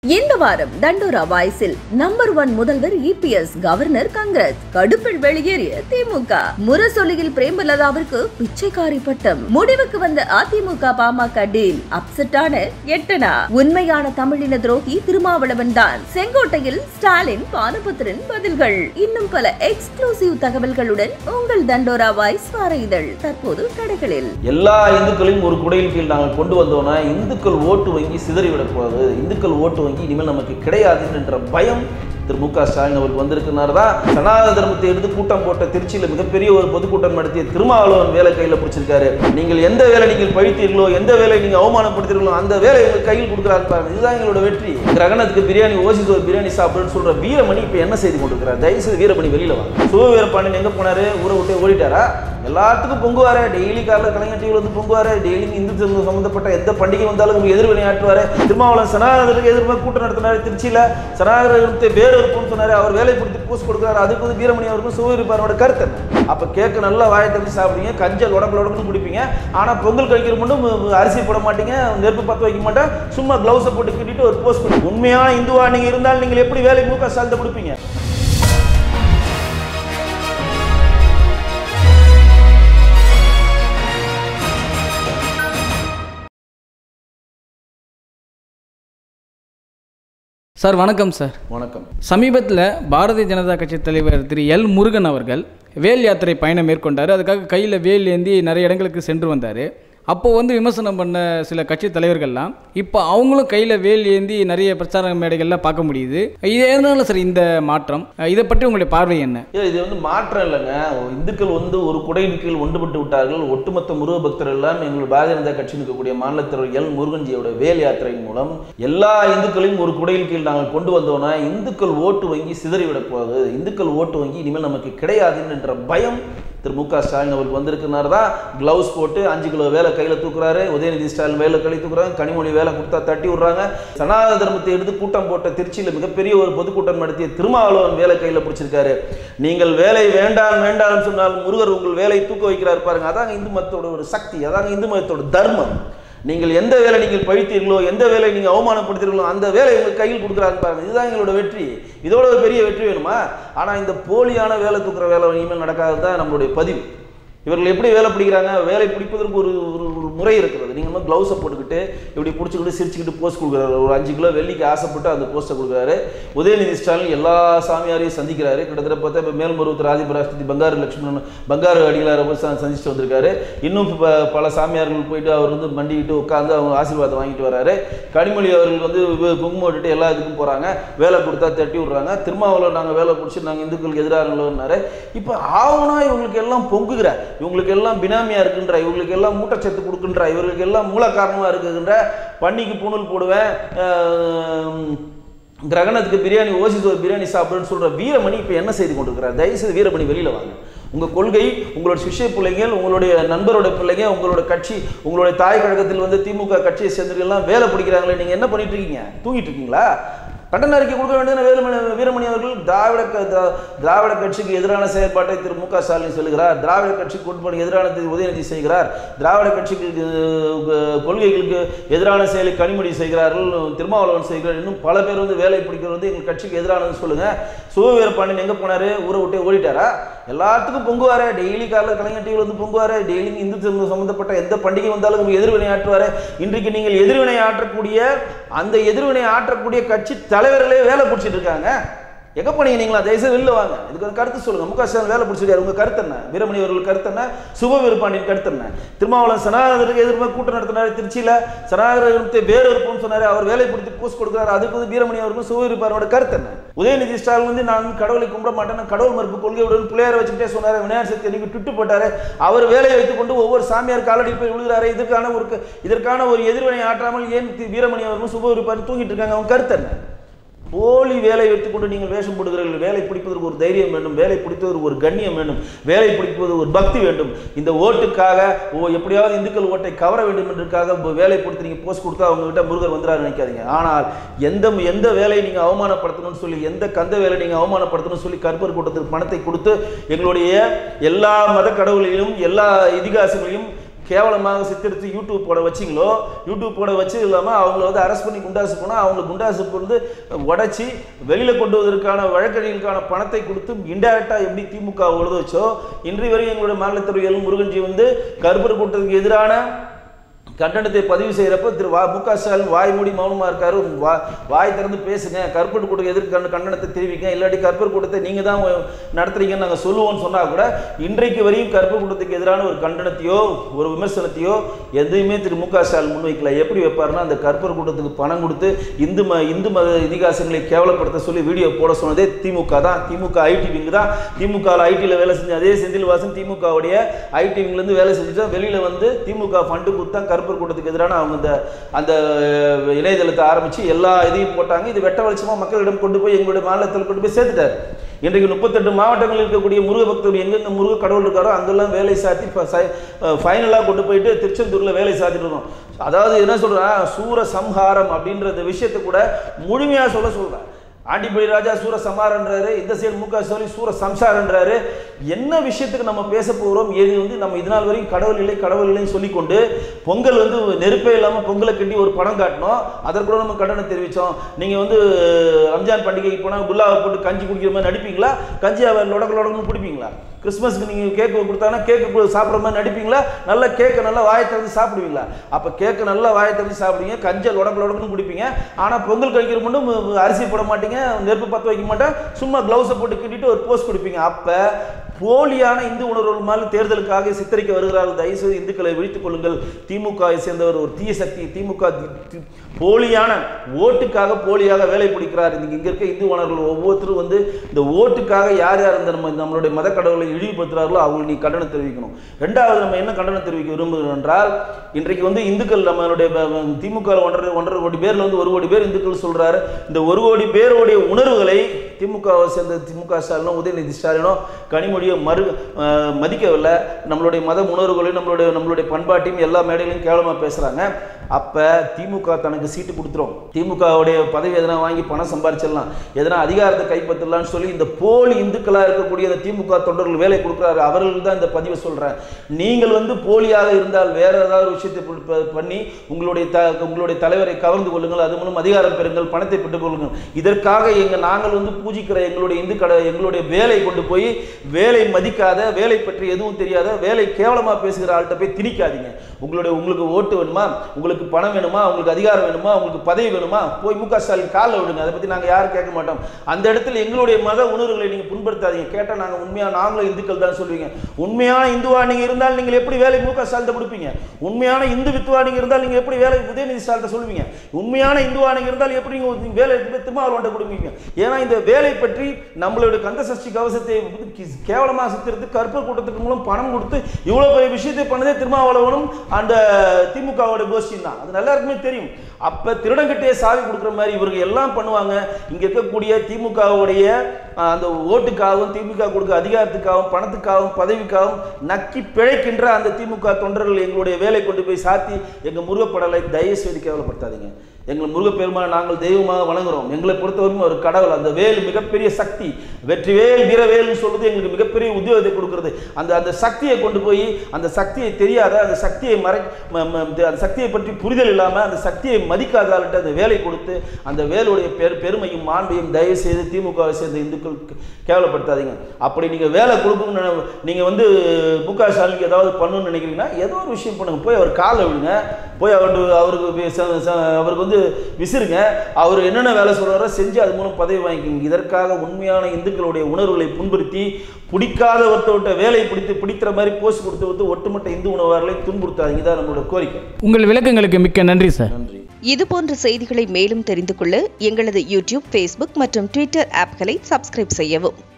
இந்த வாரம் தண்டோரா வாய்ஸில் நம்பர் ஒன் முதல்வர் இபிஎஸ் கவர்னர் காங்கிரஸ் கடுப்பில் வெளியேறிய திமுக முரசொலியில் பிரேமலதாவிற்கு பிச்சைக்காரி பட்டம் முடிவுக்கு வந்த அதிமுக பாமக டீல் அப்செட்டான எட்டனா உண்மையான தமிழின துரோகி திருமாவளவன் தான் செங்கோட்டையில் ஸ்டாலின் பானபுத்திரன் பதில்கள் இன்னும் பல எக்ஸ்க்ளூசிவ் தகவல்களுடன் உங்கள் தண்டோரா வாய்ஸ் வார இதழ் தற்போது கடைகளில் எல்லா இந்துக்களையும் ஒரு குடையின் கீழ் நாங்கள் கொண்டு வந்தோம்னா இந்துக்கள் ஓட்டு வங்கி சிதறிவிடக்கூடாது இந்துக்கள் ஓட்டு வங்கி இனிமேல் நமக்கு கிடையாது என்ற பயம் திரு மு க ஸ்டாலின் அவருக்கு வந்திருக்கிறார் தான் சனாதன தர்மத்தை எடுத்து கூட்டம் போட்ட திருச்சியில் மிகப்பெரிய ஒரு பொதுக்கூட்டம் நடத்திய திருமாவளவன் வேலை கையில் பிடிச்சிருக்காரு நீங்கள் எந்த வேலை நீங்கள் பழித்தீர்களோ எந்த வேலை நீங்கள் அவமானப்படுத்தீர்களோ அந்த வேலை உங்கள் கையில் கொடுக்குறாரு பாருங்க இதுதான் எங்களோட வெற்றி கிரகணத்துக்கு பிரியாணி ஓசி ஒரு பிரியாணி சாப்பிடுன்னு சொல்ற வீரமணி இப்போ என்ன செய்து கொண்டிருக்கிறார் தயவுசெய்து வீரமணி வெளியில வாங்க சிவவீரபாண்டியன் எங்க போனாரு ஊரை விட்டு ஓடிட்டாரா எல்லாத்துக்கும் பொங்குவாரு டெய்லி காலைல கலைஞர் டிவியில் வந்து பொங்குவாரு டெய்லி இந்து சம- சம்பந்தப்பட்ட எந்த பண்டிகை வந்தாலும் உங்களுக்கு எதிர்வினை ஆற்றுவாரு திருமாவளவன் சனாதனத்துக்கு எதிர்ப்பு கூட்டம் நடத்தினாரு திருச்சியில சனாதனத்தை வேறு இருப்புன்னு சொன்னாரு அவர் வேலை பிடித்து பூஸ் கொடுக்குறாரு அதுக்கு வந்து வீரமணி அவருக்கும் சிவவீரப்பாரோட கருத்து என்ன அப்ப கேட்க நல்லா வாயை தண்ணி சாப்பிடுவீங்க கஞ்சல் உடம்புல உடம்புன்னு குடிப்பீங்க ஆனா பொங்கல் கழிக்கிற மட்டும் ம- அரிசி போட மாட்டீங்க நெருப்பு பத்த வைக்க மாட்டேன் சும்மா கிளவுஸை போட்டு கட்டிட்டு ஒரு போஸ்ட் பண்ணி உண்மையான இந்துவா நீங்க இருந்தால் நீங்கள் எப்படி வேலை மூக்க சால்த்த கொடுப்பீங்க சார் வணக்கம் சார் வணக்கம் சமீபத்தில் பாரதிய ஜனதா கட்சி தலைவர் திரு எல் முருகன் அவர்கள் வேல் யாத்திரை பயணம் மேற்கொண்டார் அதுக்காக கையில் வேல் ஏந்தி நிறைய இடங்களுக்கு சென்று வந்தார் அப்போ வந்து விமர்சனம் பண்ண சில கட்சி தலைவர்கள்லாம் இப்போ அவங்களும் கையில் வேல் ஏந்தி நிறைய பிரச்சார மேடைகள்லாம் பார்க்க முடியுது இது எதனால சார் இந்த மாற்றம் இதை பற்றி உங்களுடைய பார்வை என்ன ஏ, இது வந்து மாற்றம் இல்லைங்க இந்துக்கள் வந்து ஒரு குடையின் கீழ் ஒன்றுபட்டு விட்டார்கள் ஒட்டுமொத்த முருக பக்தர் எல்லாம் எங்கள் பாரதிய ஜனதா கட்சியில் இருக்கக்கூடிய மாநில தலைவர் எல் முருகன்ஜியோட வேல் யாத்திரையின் மூலம் எல்லா இந்துக்களையும் ஒரு குடையின் கீழ் நாங்கள் கொண்டு வந்தோம்னா இந்துக்கள் ஓட்டு வங்கி சிதறிவிடக்கூடாது இந்துக்கள் ஓட்டு வங்கி இனிமேல் நமக்கு கிடையாது என்ற பயம் திரு மு க ஸ்டாலின் அவருக்கு வந்திருக்கிறார் தான் கிளவுஸ் போட்டு அஞ்சு கிலோ வேலை கையில் தூக்குறாரு உதயநிதி ஸ்டாலின் வேலை கையில் தூக்குறாங்க கனிமொழி வேலை கொடுத்தா தட்டி விடுறாங்க சனாதன தர்மத்தை எடுத்து கூட்டம் போட்ட திருச்சியில் மிகப்பெரிய ஒரு பொதுக்கூட்டம் நடத்திய திருமாவளவன் வேலை கையில் பிடிச்சிருக்காரு நீங்கள் வேலை வேண்டாம் வேண்டாம் சொன்னால் முருகர் உங்கள் வேலை தூக்க வைக்கிறார் பாருங்க அதாங்க இந்து மதத்தோட ஒரு சக்தி அதாங்க இந்து மதத்தோட தர்மம் நீங்கள் எந்த வேலை நீங்கள் பழித்தீர்களோ எந்த வேலை நீங்கள் அவமானப்படுத்தீர்களோ அந்த வேலை உங்கள் கையில் கொடுக்குறாங்க பாருங்க இதுதான் எங்களோட வெற்றி இதோட ஒரு பெரிய வெற்றி வேணுமா ஆனால் இந்த போலியான வேலை தூக்குற வேலை இனிமேல் நடக்காது தான் நம்மளுடைய பதிவு இவர்கள் எப்படி வேலை பிடிக்கிறாங்க வேலை பிடிப்பதற்கு ஒரு ஒரு ஒரு முறை இருக்கிறது நீங்கள் வந்து க்ளவுஸை போட்டுக்கிட்டு இப்படி பிடிச்சிக்கிட்டு சிரிச்சுக்கிட்டு போஸ்ட் கொடுக்குறாரு ஒரு அஞ்சு கிலோ வெள்ளிக்கு ஆசைப்பட்டு அந்த போஸ்ட்டை கொடுக்குறாரு உதயநிதி ஸ்டாலின் எல்லா சாமியாரையும் சந்திக்கிறாரு கிட்டத்தட்ட பார்த்தா இப்போ மேல்மருவத்தூர் ஆதிபராஷ்டிரி பங்காரு லட்சுமணன் பங்காரு அடிகளாரை போய் ச- சந்திச்சுட்டு வந்திருக்காரு இன்னும் ப- பல சாமியார்கள் போயிட்டு அவர் வந்து மண்டிக்கிட்டு உட்காந்து அவங்க ஆசீர்வாதம் வாங்கிட்டு வராரு கனிமொழி அவர்கள் வந்து வி- குங்குமம் விட்டுட்டு எல்லா இதுக்கும் போகிறாங்க வேலை கொடுத்தா தட்டி விடுறாங்க திருமாவளவன் நாங்கள் வேலை பிடிச்சி நாங்கள் இந்துக்களுக்கு எதிராகலோன்னாரு இப்போ ஆவனா இவங்களுக்கு எல்லாம் பொங்குகிற இவங்களுக்கு எல்லாம் பினாமியா இருக்குன்ற இவங்களுக்கு எல்லாம் மூட்டச்சத்து கொடுக்குன்ற இவர்களுக்கு எல்லாம் மூல காரணமாக இருக்குன்ற பன்னிக்கு புணல் போடுவேன் ஆஹ், கிரகணத்துக்கு பிரியாணி ஓசி ஒரு பிரியாணி சாப்பிடுன்னு சொல்ற வீரமணி இப்போ என்ன செய்து கொண்டிருக்கிறார் தயவுசெய்து வீரமணி வெளியில வாங்க உங்க கொள்கை உங்களோட சிஷ்ய பிள்ளைகள் உங்களுடைய நண்பரோட பிள்ளைங்க உங்களோட கட்சி உங்களுடைய தாய் கழகத்தில் வந்து திமுக கட்சியை சேர்ந்தவர்கள்லாம் வேலை பிடிக்கிறாங்களே நீங்க என்ன பண்ணிட்டு இருக்கீங்க தூங்கிட்டு இருக்கீங்களா கண்டன அறிக்கை கொடுக்க வேண்டியது வீரமணி வீரமணி அவர்கள் திராவிட க- திரா- திராவிட கட்சிக்கு எதிரான செயற்பாட்டை திரு மு க ஸ்டாலின் சொல்லுகிறார் திராவிட கட்சிக்கு உட்பட எதிரான திரு உதயநிதி செய்கிறார் திராவிட கட்சிக்கு அஹ், கொள்கைகளுக்கு எதிரான செயலை கனிமொழி செய்கிறார்கள் திருமாவளவன் செய்கிறார் இன்னும் பல பேர் வந்து வேலை பிடிக்கிறது வந்து எங்கள் கட்சிக்கு எதிரானது சொல்லுங்க சிவவீரபாண்டியன் எங்க போனாரு ஊரை விட்டு ஓடிட்டாரா எல்லாத்துக்கும் பொங்குவாரு டெய்லி காலைல கலைஞர் டிவியில் வந்து பொங்குவாரு டெய்லி இந்து சம- சம்பந்தப்பட்ட எந்த பண்டிகை வந்தாலும் உங்களுக்கு எதிர்வினை ஆற்றுவாரு இன்றைக்கு நீங்கள் எதிர்வினை ஆற்றக்கூடிய அந்த எதிர்வினை ஆற்றக்கூடிய கட்சி தலைவர்களே வேலை பிடிச்சிட்டு இருக்காங்க எங்க போனீங்க நீங்களா தயவுசெய்து வெளில வாங்க இதுக்கு ஒரு கருத்து சொல்லுங்க முக ஸ்டாலின் வேலை பிடிச்சிருக்காரு உங்க கருத்து என்ன வீரமணி அவர்கள் கருத்து என்ன சுப வீரபாண்டியன் கருத்து என்ன திருமாவளவன் சனாதனத்துக்கு எதிர்ப்பு கூட்டம் நடத்தினாரு திருச்சியில சனாதனத்தை வேறு இருப்போம்னு சொன்னாரு அவர் வேலை பிடித்து போஸ்ட் கொடுக்குறாரு அதுக்கு வந்து வீரமணி அவர்களும் சுப வீரபாண்டியோட கருத்து என்ன உதயநிதி ஸ்டாலின் வந்து நான் கடவுளை கும்பிட மாட்டேன் நான் கடவுள் மறுப்பு கொள்கையுடன் பிள்ளையார வச்சுக்கிட்டே சொன்னாரு விநாயகர் சக்தி அன்னைக்கு டுட்டு போட்டாரு அவர் வேலையை வைத்துக் கொண்டு ஒவ்வொரு சாமியார் காலடி போய் விழுகிறாரு இதற்கான ஒரு க- இதற்கான ஒரு எதிர்வினை ஆற்றாமல் ஏன் தி- வீரமணி அவர்களும் சுப வீரபாண்டி தூங்கிட்டு இருக்காங்க அவங்க கருத்து என்ன போலி வேலை வைத்துக்கொண்டு நீங்கள் வேஷம் போடுகிறீர்கள் வேலை பிடிப்பதற்கு ஒரு தைரியம் வேண்டும் வேலை பிடிப்பதற்கு ஒரு கண்ணியம் வேண்டும் வேலை பிடிப்பது ஒரு பக்தி வேண்டும் இந்த ஓட்டுக்காக ஓ எப்படியாவது இந்துக்கள் ஓட்டை கவர வேண்டும் என்றுக்காக இப்போ வேலை கொடுத்து நீங்கள் போஸ்ட் கொடுத்தா அவங்க கிட்ட முருகர் வந்துடாரு நினைக்காதீங்க ஆனால் எந்த எந்த வேலையை நீங்கள் அவமானப்படுத்தணும்னு சொல்லி எந்த கந்த வேலை நீங்கள் அவமானப்படுத்தணும்னு சொல்லி கற்பர் கூட்டத்துக்கு பணத்தை கொடுத்து எங்களுடைய எல்லா மத கடவுளையும் எல்லா இதிகாசங்களையும் கேவலமாக சித்தரித்து யூடியூப் போட வச்சிங்களோ யூடியூப் போட வச்சு இல்லாமல் அவங்கள வந்து அரெஸ்ட் பண்ணி குண்டாசு போனால் அவங்க குண்டாசு வந்து உடைச்சி வெளியில் கொண்டு வருவதற்கான வழக்கறிஞர்களுக்கான பணத்தை கொடுத்து இன்டைரக்டாக எப்படி திமுக எழுத வச்சோ இன்றைய வரையும் எங்களுடைய மாநிலத்துறை எல் முருகன்ஜி வந்து கருப்பர் கூட்டத்துக்கு எதிரான கண்டனத்தை பதிவு செய்கிறப்ப திரு வா மு க ஸ்டாலின் வாய் மூடி மௌனமாக இருக்காரு வா வாய் திறந்து பேசுங்க கருப்பர் கூட்டத்துக்கு எதிர்க்கு கண்ட- கண்டனத்தை தெரிவிங்க இல்லாட்டி கருப்பர் கூட்டத்தை நீங்கள் தான் நடத்துறீங்கன்னு நாங்கள் சொல்லுவோம்னு சொன்னால் கூட இன்றைக்கு வரையும் கருப்பர் கூட்டத்துக்கு எதிரான ஒரு கண்டனத்தையோ ஒரு விமர்சனத்தையோ எதையுமே திரு மு க ஸ்டாலின் முன்வைக்கல எப்படி வைப்பாருன்னா அந்த கருப்பர் கூட்டத்துக்கு பணம் கொடுத்து இந்து ம இந்து மத இதிகாசங்களை கேவலப்படுத்த சொல்லி வீடியோ போட சொன்னதே திமுக தான் திமுக ஐடி விங்கு தான் திமுக ஐடியில் வேலை செஞ்ச அதே செந்தில்வாசன் திமுகவுடைய ஐடி விங்லேருந்து வேலை செஞ்சுட்டு வெளியில் வந்து திமுக ஃபண்டு கொடுத்தா கருப்பர் கூட்டத்துக்கு எதிரான அவங்க இந்த அந்த அஹ், இணையதளத்தை ஆரம்பித்து எல்லா இதையும் போட்டாங்க இது வெட்ட வெளிச்சமாக மக்களிடம் கொண்டு போய் எங்களுடைய மாநிலத்தில் கொண்டு போய் சேர்த்துட்டார் இன்றைக்கு முப்பத்தெட்டு மாவட்டங்களில் இருக்கக்கூடிய முருக பக்தர் எங்கெங்க முருக கடவுள் இருக்காரோ அங்கெல்லாம் வேலை சாத்தி ஃபைனலாக கொண்டு போயிட்டு திருச்செந்தூரில் வேலை சாத்திட்டு இருக்கோம் அதாவது என்ன சொல்கிறேன் சூர சம்ஹாரம் அப்படின்ற இந்த விஷயத்தை கூட முழுமையாக சொல்ல சொல்கிறேன் ஆண்டிப்படி ராஜா சூர சமாரன்றாரு இந்த சைடு முக ஸ்டாலின் சூர சம்சாரன்றாரு என்ன விஷயத்துக்கு நம்ம பேச போகிறோம் ஏது வந்து நம்ம இது நாள் வரைக்கும் கடவுள் இல்லை கடவுள் இல்லைன்னு சொல்லிக்கொண்டு பொங்கல் வந்து நெருப்பே இல்லாமல் பொங்கலை கட்டி ஒரு படம் காட்டினோம் அதற்கு கூட நம்ம கண்டனம் தெரிவித்தோம் நீங்கள் வந்து ரம்ஜான் பண்டிகைக்கு போனால் குல்லாவை போட்டு கஞ்சி குடிக்கிற மாதிரி நடிப்பீங்களா கஞ்சி அவர் லொடக்கு லொடக்குன்னு குடிப்பீங்களா கிறிஸ்மஸ்க்கு நீங்கள் கேக்கு கொடுத்தாங்கன்னா கேக்கு சாப்பிட்ற மாதிரி நடிப்பீங்களா நல்லா கேக்கை நல்லா வாயை திறந்து சாப்பிடுவீங்களா அப்போ கேக்கு நல்லா வாயை திறந்து சாப்பிடுவீங்க கஞ்சை லொடக்கு லொடக்குன்னு குடிப்பீங்க ஆனால் பொங்கல் கழிக்கிற மட்டும் ம- அரிசி போட மாட்டீங்க நெருப்பு பற்ற வைக்க மாட்டேன் சும்மா க்ளவுஸை போட்டு கட்டிட்டு ஒரு போஸ்ட் கொடுப்பீங்க அப்போ போலியான இந்து உணர்வுகள் மேலே தேர்தலுக்காக சித்தரிக்க வருகிறார்கள் தயவுசெய்து இந்துக்களை விழித்துக் கொள்ளுங்கள் திமுகவை சேர்ந்தவர் ஒரு தீய சக்தி திமுக தி- தி- போலியான ஓட்டுக்காக போலியாக வேலை பிடிக்கிறார் இன்னைக்கு இங்க இருக்க இந்து உணர்வுகள் ஒவ்வொருத்தரும் வந்து இந்த ஓட்டுக்காக யார் யார் இந்த நம்ம நம்மளுடைய மத கடவுளை இழிவுபடுத்துறார்களோ அவங்களுக்கு நீ கண்டனம் தெரிவிக்கணும் ரெண்டாவது நம்ம என்ன கண்டனம் தெரிவிக்க விரும்புகிறோம் என்றால் இன்றைக்கு வந்து இந்துக்கள் நம்மளுடைய ப- ப- திமுக ஒன்றரை ஒன்றரை கோடி பேர்ல வந்து ஒரு கோடி பேர் இந்துக்கள் சொல்றாரு இந்த ஒரு கோடி பேருடைய உணர்வுகளை திமுகவை சேர்ந்த திமுக ஸ்டாலினோ உதயநிதி ஸ்டாலினோ கனிமொழியோ மறு அஹ், மதிக்கவில்லை நம்மளுடைய மத உணர்வுகளையும் நம்மளுடைய நம்மளுடைய பண்பாட்டையும் எல்லா மேடையிலும் கேவலமாக பேசுகிறாங்க அப்போ திமுக தனக்கு சீட்டு கொடுத்துரும் திமுகவுடைய பதவி எதனா வாங்கி பணம் சம்பாரிச்சிடலாம் எதனா அதிகாரத்தை கைப்பற்றலாம்னு சொல்லி இந்த போலி இந்துக்களாக இருக்கக்கூடிய இந்த திமுக தொண்டர்கள் வேலை கொடுக்குறாரு அவர்கள் தான் இந்த பதிவை சொல்கிறேன் நீங்கள் வந்து போலியாக இருந்தால் வேற ஏதாவது ஒரு விஷயத்தை ப- ப- பண்ணி உங்களுடைய த உங்களுடைய தலைவரை கவர்ந்து கொள்ளுங்கள் அது மூலம் அதிகாரம் பெறுங்கள் பணத்தை பெற்றுக் கொள்ளுங்கள் இதற்காக எங்க நாங்கள் வந்து பூஜிக்கிற எங்களுடைய இந்து கடை எங்களுடைய வேலை கொண்டு போய் வேலை மதிக்காத வேலை பற்றி எதுவும் தெரியாத வேலை கேவலமா பேசுகிற ஆள்கிட்ட போய் திணிக்காதீங்க உங்களுடைய உங்களுக்கு ஓட்டு வேணுமா உங்களுக்கு பணம் வேணுமா உங்களுக்கு அதிகாரம் வேணுமா உங்களுக்கு பதவி வேணுமா போய் மு க ஸ்டாலின் காலில் விடுங்க அதை பத்தி நாங்க யாரும் கேட்க மாட்டோம் அந்த இடத்துல எங்களுடைய மத உணர்வுகளை நீங்க புண்படுத்தாதீங்க கேட்டா நாங்க உண்மையா நாங்களும் இந்துக்கள் தான் சொல்லுவீங்க உண்மையான இந்துவா நீங்க இருந்தால் நீங்கள் எப்படி வேலை மு க ஸ்டாலின் கொடுப்பீங்க உண்மையான இந்து வித்துவா நீங்க இருந்தால் நீங்க எப்படி வேலை உதயநிதி ஸ்டாலின் சொல்லுவீங்க உண்மையான இந்துவா நீங்க இருந்தால் எப்படி நீங்க வேலை திருமாவளவன்ட்ட கொடுப்பீங்க ஏன்னா இந்த வேலை பற்றி நம்மளுடைய கந்த சஷ்டி கவசத்தை வந்து கி- கேவலமா சித்திரத்து கற்பர் கூட்டத்துக்கு மூலம் பணம் கொடுத்து இவ்வளவு பெரிய விஷயத்தை பண்ணதே திருமாவளவனும் அந்த திமுகவோட கோஷ்டியும் தான் அது எல்லாருக்குமே தெரியும் அப்ப திருடங்கிட்டே சாவி கொடுக்குற மாதிரி இவர்கள் எல்லாம் பண்ணுவாங்க இங்க இருக்கக்கூடிய திமுகவுடைய ஆஹ், அந்த ஓட்டுக்காகவும் திமுக கொடுக்க அதிகாரத்துக்காகவும் பணத்துக்காகவும் பதவிக்காகவும் நக்கி பிழைக்கின்ற அந்த திமுக தொண்டர்கள் எங்களுடைய வேலை கொண்டு போய் சாத்தி எங்க முருகப்படலை தயவு செய்து கேவலப்படுத்தாதீங்க எங்கள் முருகப்பெருமானை நாங்கள் தெய்வமாக வணங்குறோம் எங்களை பொறுத்தவரைக்கும் ஒரு கடவுள் அந்த வேல் மிகப்பெரிய சக்தி வெற்றிவேல் வீரவேல்னு சொல்றது எங்களுக்கு மிகப்பெரிய உத்தியோகத்தை கொடுக்கிறது அந்த அந்த சக்தியை கொண்டு போய் அந்த சக்தியை தெரியாத அந்த சக்தியை மறை ம- ம- அந்த சக்தியை பற்றி புரிதல் இல்லாமல் அந்த சக்தியை மதிக்காத ஆள்கிட்ட அந்த வேலை கொடுத்து அந்த வேலுடைய பெரு பெருமையும் மாண்பையும் தயவு செய்து திமுகவை சேர்ந்த இந்துக்கள் கேவலப்படுத்தாதீங்க அப்படி நீங்கள் வேலை கொடுக்கணும்னு நினை- நீங்க வந்து மு க ஸ்டாலினுக்கு ஏதாவது பண்ணணும்னு நினைக்கிறீங்கன்னா ஏதோ ஒரு விஷயம் பண்ணுங்க போய் அவர் காலில் விடுங்க போய் அவரு அவருக்கு வி- ச- ச- அவருக்கு வந்து விசிறுங்க அவர் என்னென்ன வேலை சொல்றாரோ செஞ்சு அது மூலம் பதவி வாங்கிக்கோங்க இதற்காக உண்மையான இந்துக்களுடைய உணர்வுகளை புண்படுத்தி பிடிக்காத ஒருத்தவர்கிட்ட வேலையை பிடித்து பிடிக்கிற மாதிரி போஸ்ட் கொடுத்து வந்து ஒட்டுமொத்த இந்து உணவாளர்களை துன்புறுத்தாதீங்க இதான் நம்மளோட கோரிக்கை உங்கள் விளக்கங்களுக்கு மிக்க நன்றி சார் நன்றி இது போன்ற செய்திகளை மேலும் தெரிந்து கொள்ள எங்களது யூடியூப் ஃபேஸ்புக் மற்றும் ட்விட்டர் ஆப்களை சப்ஸ்கிரைப் செய்யவும்